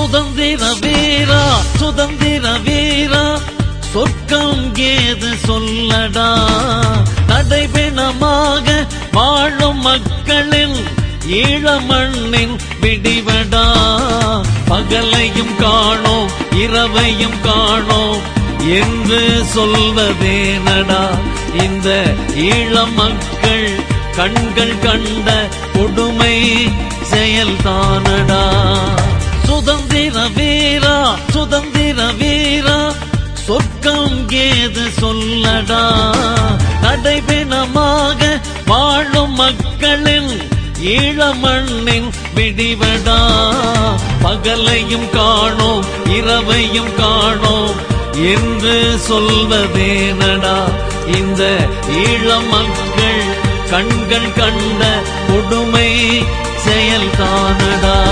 சுதந்திர வீரா சுதந்திர வீரா சொர்க்கம் ஏது சொல்லடா நடைபெணமாக வாழும் மக்களின் ஈழமண்ணின் விடிவடா பகலையும் காணோம் இரவையும் காணோம் என்று சொல்வதேனடா இந்த ஈழ மக்கள் கண்கள் கண்ட கொடுமை செயல்தானடா சுதந்திர வீரா சுதந்திர வீரா சொர்க்கம் ஏது சொல்லடா நடைபெணமாக வாழும் மக்களின் ஈழமண்ணின் விடிவடா பகலையும் காணோம் இரவையும் காணோம் என்று சொல்வதேனடா இந்த ஈழ மக்கள் கண்கள் கண்ட கொடுமை செயல்தானடா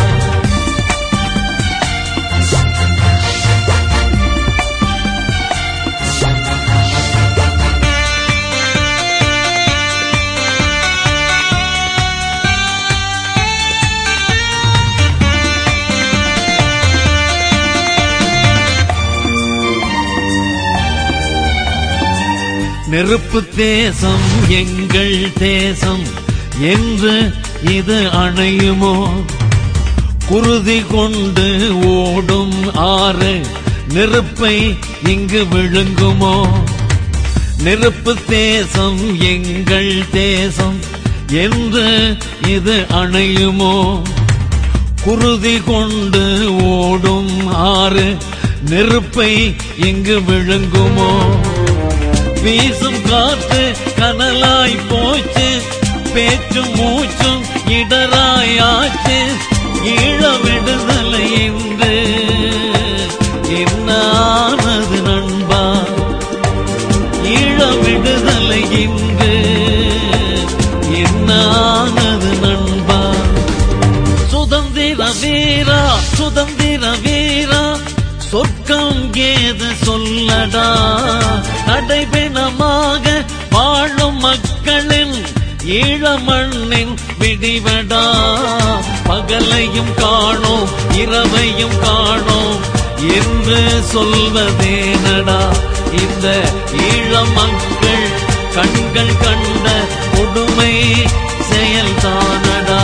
நெருப்பு தேசம் எங்கள் தேசம் என்று இது அணையுமோ குருதி கொண்டு ஓடும் ஆறு நெருப்பை இங்கு விழுங்குமோ நெருப்பு தேசம் எங்கள் தேசம் என்று இது அணையுமோ குருதி கொண்டு ஓடும் ஆறு நெருப்பை இங்கு விழுங்குமோ வீசும் காத்து கனலாய் போச்சு பேச்சும் மூச்சும் இடராயாச்சு ஈழ விடுதலை என்று என்ன ஆனது நண்பா ஈழ விடுதலை என்று என்ன ஆனது நண்பா சுதந்திர வீரா சுதந்திர வீரா சொர்க்கம் ஏது சொல்லடா நடைபெணமாக வாழும் மக்களின் ஈழமண்ணின் விடிவடா பகலையும் காணோம் இரவையும் காணோம் என்று சொல்வதேனடா இந்த ஈழ மக்கள் கண்கள் கண்ட கொடுமை செயல்தானடா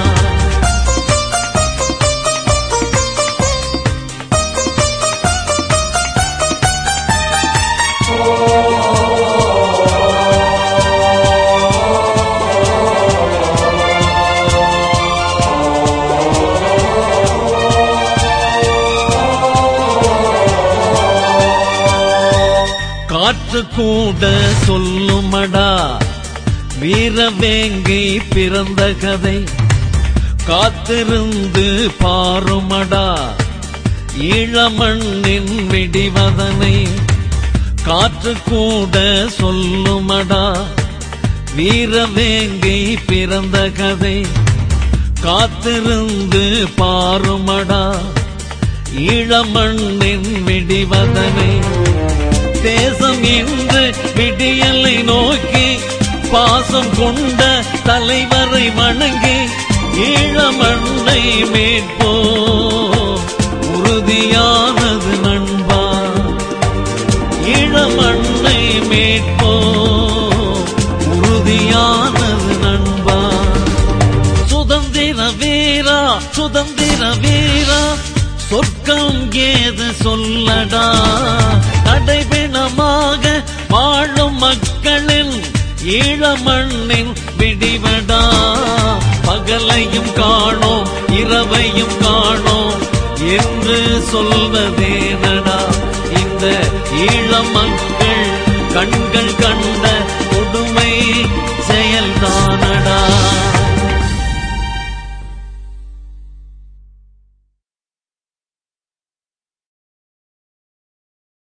காற்று கூட சொல்லுமடா வீரவேங்கை பிறந்த கதை காத்திருந்து பாருமடா ஈழமண்ணின் விடிவதனை காற்று கூட சொல்லுமடா வீரவேங்கை பிறந்த கதை காத்திருந்து பாருமடா ஈழமண்ணின் விடிவதனை தேசம் என்று விடியலை நோக்கி பாசம் கொண்ட தலைவரை வணங்கி ஈழமண்ணை மீட்போ உறுதியானது நண்பா ஈழமண்ணை மீட்போ உறுதியானது நண்பா சுதந்திர வீரா சுதந்திர வீரா சொர்க்கம் ஏது சொல்லடா நடைபெணமாக வாழும் மக்களின் ஈழமண்ணின் விடிவடா பகலையும் காணோம் இரவையும் காணோம் என்று சொல்வதேனடா இந்த ஈழ மக்கள் கண்கள் கண்ட கொடுமை செயல்தானடா